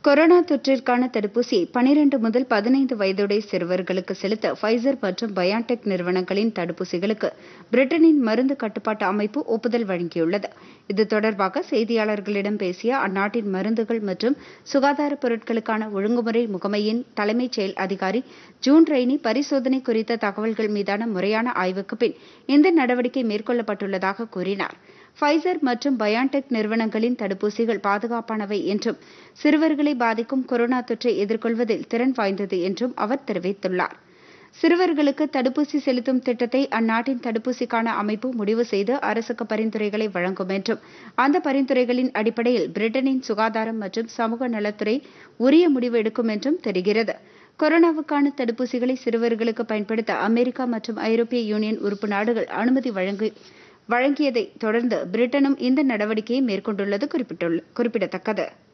corona தொற்றிற்கான தடுப்பூசியை பனிரெண்டு முதல் பதினைந்து வயதுடைய சிறுவர்களுக்கு செலுத்த ஃபைசர் மற்றும் பயான்டெக் நிறுவனங்களின் தடுப்பூசிகளுக்கு பிரிட்டனின் மருந்து கட்டுப்பாட்டு அமைப்பு ஒப்புதல் வழங்கியுள்ளது இது தொடர்பாக செய்தியாளர்களிடம் பேசிய அந்நாட்டின் மருந்துகள் மற்றும் சுகாதார பொருட்களுக்கான ஒழுங்குமுறை முகமையின் தலைமைச் செயல் அதிகாரி ஜூன் ரெய்னி பரிசோதனை குறித்த தகவல்கள் மீதான முறையான ஆய்வுக்கு பின் இந்த நடவடிக்கை மேற்கொள்ளப்பட்டுள்ளதாக கூறினார் ஃபைசர் மற்றும் பயான்டெக் நிறுவனங்களின் தடுப்பூசிகள் பாதுகாப்பானவை என்றும் சிறுவர்களை பாதிக்கும் கொரோனா தொற்றை எதிர்கொள்வதில் திறன் வாய்ந்தது என்றும் அவர் தெரிவித்துள்ளார் சிறுவர்களுக்கு தடுப்பூசி செலுத்தும் திட்டத்தை அந்நாட்டின் தடுப்பூசிக்கான அமைப்பு முடிவு செய்து அரசுக்கு பரிந்துரைகளை வழங்கும் என்றும் அந்த பரிந்துரைகளின் அடிப்படையில் பிரிட்டனின் சுகாதாரம் மற்றும் சமூக நலத்துறை உரிய முடிவு எடுக்கும் என்றும் தெரிகிறது கொரோனாவுக்கான தடுப்பூசிகளை சிறுவர்களுக்கு பயன்படுத்த அமெரிக்கா மற்றும் ஐரோப்பிய யூனியன் உறுப்பு நாடுகள் அனுமதி வழங்கி வழங்கியதை தொடர்ந்து பிரிட்டனும் இந்த நடவடிக்கையை மேற்கொண்டுள்ளது குறிப்பிடத்தக்கது